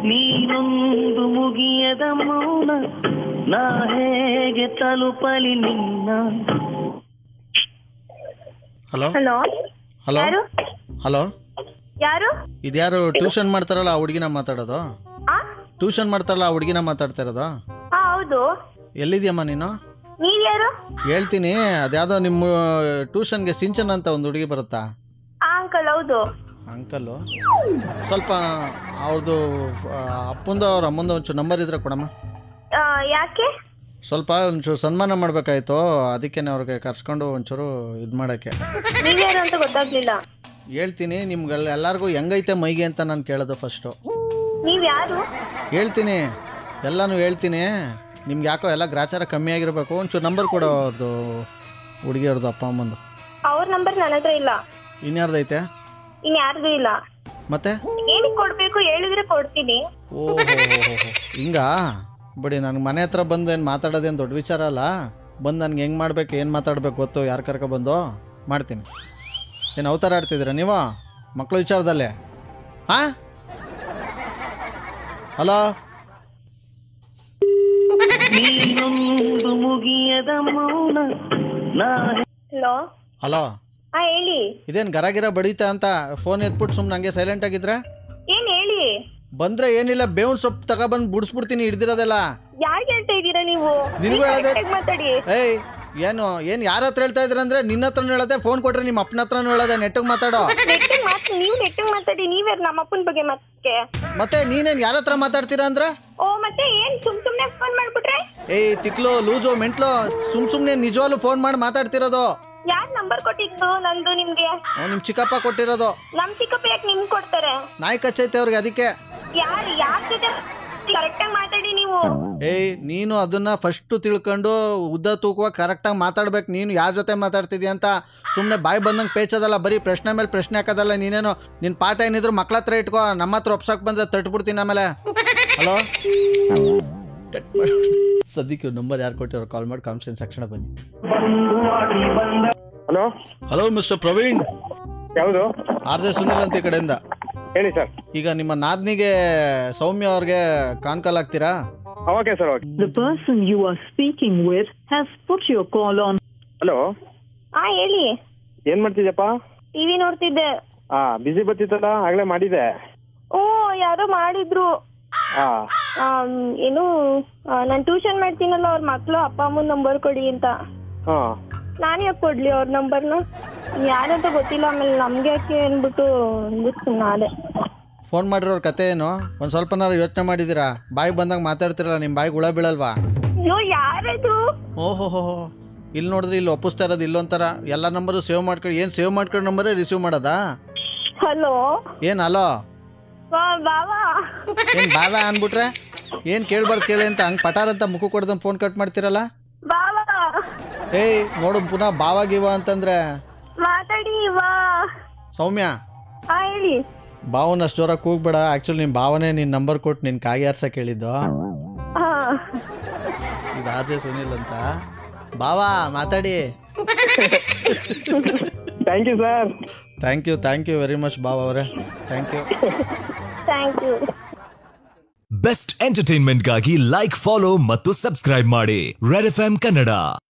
ನೀನೊಂದು ಮುಗಿಯದ ಮೌನ ನಾ ಹೇಗೆ ತಲುಪಲಿ ನಿನ್ನ ಹಲೋ ಹಲೋ ಹಲೋ ಯಾರು ಹಲೋ ಯಾರು ಇದ್ಯಾರು ಟ್ಯೂಷನ್ ಮಾಡ್ತಾರಲ್ಲ ಆ ಹುಡುಗಿನ ಮಾತಾಡೋದು ಆ ಟ್ಯೂಷನ್ ಮಾಡ್ತಾರಲ್ಲ ಆ ಹುಡುಗಿನ ಮಾತಾಡ್ತಾ ಇರೋದು ಹಾ ಹೌದು ಎಲ್ಲಿದ್ಯಮ್ಮ ನೀನು ನೀವ್ಯಾರು ಹೇಳ್ತೀನಿ ಅದ್ಯಾವುದೋ ನಿಮ್ಮ ಟ್ಯೂಷನ್ಗೆ ಸಿಂಚನ್ ಅಂತ ಒಂದು ಹುಡುಗಿ ಬರುತ್ತಾ ಆ ಅಂಕಲ್ ಹೌದು ಅಂಕಲ್ಲು ಸ್ವಲ್ಪ ಅವ್ರದ್ದು ಅಪ್ಪಂದು ಅವ್ರ ಅಮ್ಮಂದು ಒಂಚೂರು ನಂಬರ್ ಇದ್ರೆ ಕೊಡಮ್ಮ ಆ, ಯಾಕೆ ಸ್ವಲ್ಪ ಒಂಚೂರು ಸನ್ಮಾನ ಮಾಡಬೇಕಾಯ್ತು ಅದಕ್ಕೆ ಅವ್ರಿಗೆ ಕರ್ಸ್ಕೊಂಡು ಒಂಚೂರು ಇದು ಮಾಡೋಕ್ಕೆ ನೀವ್ಯಾರು ಅಂತ ಗೊತ್ತಾಗ್ಲಿಲ್ಲ ಹೇಳ್ತೀನಿ ನಿಮ್ಗೆಲ್ಲ ಎಲ್ಲರಿಗೂ ಹೆಂಗೈತೆ ಮೈಗೆ ಅಂತ ನಾನು ಕೇಳೋದು ಫಸ್ಟು ನೀವ್ ಯಾರು ಹೇಳ್ತೀನಿ ಎಲ್ಲನೂ ಹೇಳ್ತೀನಿ ನಿಮ್ಗೆ ಯಾಕೋ ಎಲ್ಲ ಗ್ರಾಚಾರ ಕಮ್ಮಿ ಆಗಿರಬೇಕು ಒಂಚೂರು ನಂಬರ್ ಕೊಡೋ ಅವ್ರದ್ದು ಹುಡುಗಿಯವ್ರದ್ದು ಅಪ್ಪ ಅಮ್ಮಂದು ಅವ್ರ ನಂಬರ್ ನನ್ನ ಹತ್ರ ಇಲ್ಲ ಇನ್ಯಾರ್ದೈತೆ ಇನ್ ಯಾರ್ದು ಇಲ್ಲ ಮತ್ತೆ ಏನಕ್ಕೆ ಕೊಡ್ಬೇಕು ಹೇಳಿದ್ರೆ ಕೊಡ್ತೀನಿ ಓಹೋ ಹಿಂಗಾ ಬಿಡಿ ನನಗೆ ಮನೆ ಹತ್ರ ಬಂದು ಏನು ಮಾತಾಡೋದೇನು ದೊಡ್ಡ ವಿಚಾರ ಅಲ್ಲ ಬಂದು ನನಗೆ ಹೆಂಗೆ ಮಾಡ್ಬೇಕು ಏನು ಮಾತಾಡ್ಬೇಕು ಗೊತ್ತು ಯಾರು ಕರ್ಕೊ ಬಂದು ಮಾಡ್ತೀನಿ ಏನು ಅವತಾರ ಆಡ್ತಿದ್ದೀರಾ ನೀವು ಮಕ್ಕಳ ವಿಚಾರದಲ್ಲೇ ಹಾಂ ಹಲೋ ನೀನೊಂದು ಮುಗಿಯದ ಮೌನ ನಾ ಹಲೋ ಹಲೋ ಹಾ ಹೇಳಿ ಇದೇನು ಗರಗಿರ ಬಡೀತಾ ಅಂತ ಫೋನ್ ಎತ್ಬಿಟ್ಟು ಸುಮ್ಮನೆ ಹಂಗೆ ಸೈಲೆಂಟ್ ಆಗಿದ್ರೆ ಏನ್ ಹೇಳಿ ಬಂದರೆ ಏನಿಲ್ಲ ಬೇವಿನ ಸೊಪ್ಪು ತಗೊಬಂದು ಬಿಡಿಸ್ಬಿಡ್ತೀನಿ ಹಿಡ್ದಿರೋದೆಲ್ಲ ಯಾರ್ ಹೇಳ್ತಾ ಇದ್ದೀರಾ ನೀವು ನಿನ್ಗೂ ಹೇಳ್ದೆ- correct ಆಗ್ ಮಾತಾಡಿ ಏಯ್ ಏನು ಏನು ಯಾರ ಹತ್ರ ಹೇಳ್ತಾ ಇದ್ರ ಅಂದ್ರೆ ನಿನ್ನ ಹತ್ರನೂ ಹೇಳದೆ ಫೋನ್ ಕೊಟ್ರೆ ನಿಮ್ಮ ಅಪ್ಪನ ಹತ್ರನೂ ಹೇಳದೆ ನೆಟ್ಟಿಗೆ ಮಾತಾಡೋ ನೆಟ್ಟಿಗೆ ಮಾತ್ ನೀವು ನೆಟ್ಟಿಗೆ ಮಾತಾಡಿ ನೀವ್ಯಾರು ನಮ್ಮ ಅಪ್ಪನ ಬಗ್ಗೆ ಮತ್ತೆ ಮತ್ತೆ ನೀನೇನು ಯಾರ ಹತ್ರ ಮಾತಾಡ್ತೀರಾ ಅಂದ್ರೆ ಓ ಮತ್ತೆ ಏನ್ ಸುಮ್ ಸುಮ್ನೆ ಫೋನ್ ಮಾಡ್ಬಿಟ್ರೆ ಏಯ್ ತಿಕ್ಲು ಲೂಸು ಮೆಂಟ್ಲು ಸುಮ್ ಸುಮ್ಮನೆ ನಿಜವಾಗ್ಲೂ ಫೋನ್ ಮಾಡಿ ಮಾತಾಡ್ತಿರೋದು ಯಾರ್ ನಂಬರ್ ಕೊಟ್ಟಿದ್ದು ನಂದು ನಿಮ್ಗೆ ನಿಮ್ಮ ಚಿಕ್ಕಪ್ಪ ಕೊಟ್ಟಿರೋದು ನಮ್ ಚಿಕ್ಕಪ್ಪ ಯಾಕೆ ನಿಮ್ಗೆ ಕೊಡ್ತಾರೆ ನಾಯಿ ಕಚ್ಚೈತೆ ಅವ್ರಿಗೆ ಅದಕ್ಕೆ ಯಾರ್ ಯಾರ್ ಜೊತೆ ಕರೆಕ್ಟ್ ಆಗಿ ಮಾತಾಡಿ ನೀವು ಏಯ್ ನೀನು ಅದನ್ನ ಫಸ್ಟು ತಿಳ್ಕೊಂಡು ಉದ್ದ ತೂಕುವ ಕರೆಕ್ಟಾಗಿ ಮಾತಾಡ್ಬೇಕು ನೀನು ಯಾರ ಜೊತೆ ಮಾತಾಡ್ತಿದ್ಯಾ ಅಂತ ಸುಮ್ಮನೆ ಬಾಯಿ ಬಂದಂಗೆ ಪೇಚೋದಲ್ಲ ಬರೀ ಪ್ರಶ್ನೆ ಮೇಲೆ ಪ್ರಶ್ನೆ ಹಾಕೋದಲ್ಲ ನೀನೇನು ನಿನ್ನ ಪಾಠ ಏನಿದ್ರು ಮಕ್ಳ ಹತ್ರ ಇಟ್ಕೋ ನಮ್ಮ ಹತ್ರ ಒಪ್ಸಕ್ಕೆ ಬಂದ್ರೆ ತಟ್ಬಿಡ್ತೀನಿ ಆಮೇಲೆ ಹಲೋ ಸದ್ಯಕ್ಕೆ ನಂಬರ್ ಯಾರು ಕೊಟ್ಟಿರೋ ಕಾಲ್ ಮಾಡಿ ಕಾನ್ಫರೆನ್ಸ್ ತಕ್ಷಣ ಬನ್ನಿ ಹಲೋ ಹಲೋ ಮಿಸ್ಟರ್ ಪ್ರವೀಣ್ ಯಾವುದು ಆರ್ ಜೆ ಸುನಿಲ್ ಅಂತ ಈ ಕಡೆಯಿಂದ ಹೇಳಿ ಸರ್ ಈಗ ನಿಮ್ಮ ನಾದ್ನಿಗೆ ಸೌಮ್ಯ ಅವ್ರಿಗೆ ಕಾನ್ಕಾಲ್ ಆಗ್ತೀರಾ okay sir okay The person you are speaking with has put your call on hello ಹಾ ಹೇಳಿ ಏನ್ ಮಾಡ್ತಿದ್ಯಪ್ಪ ಟಿವಿ ನೋಡ್ತಿದ್ದೆ ಹಾ ಬಿಸಿ ಬರ್ತಿತ್ತಲ್ಲ ಆಗ್ಲೇ ಮಾಡಿದೆ ಓ ಯಾರೋ ಮಾಡಿದ್ರು ಹಾ ಆಮ್, ಏನು ನಾನು ಟ್ಯೂಷನ್ ಮಾಡ್ತೀನಲ್ಲ ಅವ್ರ ಮಕ್ಳು ಅಪ್ಪ ಅಮ್ಮನ ನಂಬರ್ ಕೊಡಿ ಅಂತ ಹಾ ನಾನು ಯಾಕೆ ಕೊಡ್ಲಿ ಅವ್ರ ನಂಬರ್ನ ಯಾರಂತ ಗೊತ್ತಿಲ್ಲ ಆಮೇಲೆ ನಮ್ಗೆ ಯಾಕೆ ಅಂದ್ಬಿಟ್ಟು ಅಂದ್ಬಿಟ್ಟು ಸುಮ್ಮನೆ ಫೋನ್ ಮಾಡಿರೋರ್ ಕತೆ ಏನು ಒಂದು ಸ್ವಲ್ಪನಾರು ಯೋಚನೆ ಮಾಡಿದ್ದೀರಾ ಬಾಯಿಗೆ ಬಂದಾಗ ಮಾತಾಡ್ತಿರಲ್ಲ ನಿಮ್ಮ ಬಾಯಿಗೆ ಹುಳ ಬೀಳಲ್ವಾ ಅಯ್ಯೋ ಯಾರದು ಓಹೋ ಹೋ ಹೋ ಇಲ್ಲಿ ನೋಡಿದ್ರೆ ಇಲ್ಲಿ ಒಪ್ಪಿಸ್ತಾ ಇರೋದು ಇಲ್ಲೊಂಥರ ಎಲ್ಲ ನಂಬರು ಸೇವ್ ಮಾಡ್ಕೊಂಡು ಏನು ಸೇವ್ ಮಾಡ್ಕೊಂಡು ನಂಬರೇ ರಿಸೀವ್ ಮಾಡೋದಾ ಹಲೋ ಏನು ಅಲೋ ಬಾವಾ ಏನು ಬಾವ ಅಂದ್ಬಿಟ್ರೆ ಏನು ಕೇಳ್ಬಾರ್ದು ಕೇಳಿ ಅಂತ ಹಂಗೆ ಪಟಾರ್ ಅಂತ ಮುಖ ಕೊಡ್ದಂಗೆ ಫೋನ್ ಕಟ್ ಮಾಡ್ತಿರಲ್ಲ ಬಾವಾ ಏಯ್ ನೋಡು ಪುನಃ ಬಾವ ಗೀವ ಅಂತಂದ್ರೆ ಮಾತಾಡಿ ವಾ ಸೌಮ್ಯ ಹಾ ಹೇಳಿ ಬಾವನ ಅಷ್ಟು ಜೋರಾಗಿ ಕೂಗ್ಬೇಡ ಆ್ಯಕ್ಚುಲಿ ನಿಮ್ಮ ಭಾವನೆ ನಿನ್ನ ನಂಬರ್ ಕೊಟ್ಟು ನಿನ್ನ ಕಾಯಿ ಆರ್ಸಕ್ಕೆ ಹೇಳಿದ್ದು ಹಾ ಇದು ಆರ್ ಜೆ ಸುನಿಲ್ ಅಂತ ಬಾವಾ ಮಾತಾಡಿ thank you sir thank you thank you very much ಬಾವ ಅವರೇ thank you thank you best ಎಂಟರ್ಟೈನ್ಮೆಂಟ್ಗಾಗಿ ಲೈಕ್ ಫಾಲೋ ಮತ್ತು ಸಬ್ಸ್ಕ್ರೈಬ್ ಮಾಡಿ ರೆಡ್ ಎಫ್ ಕನ್ನಡ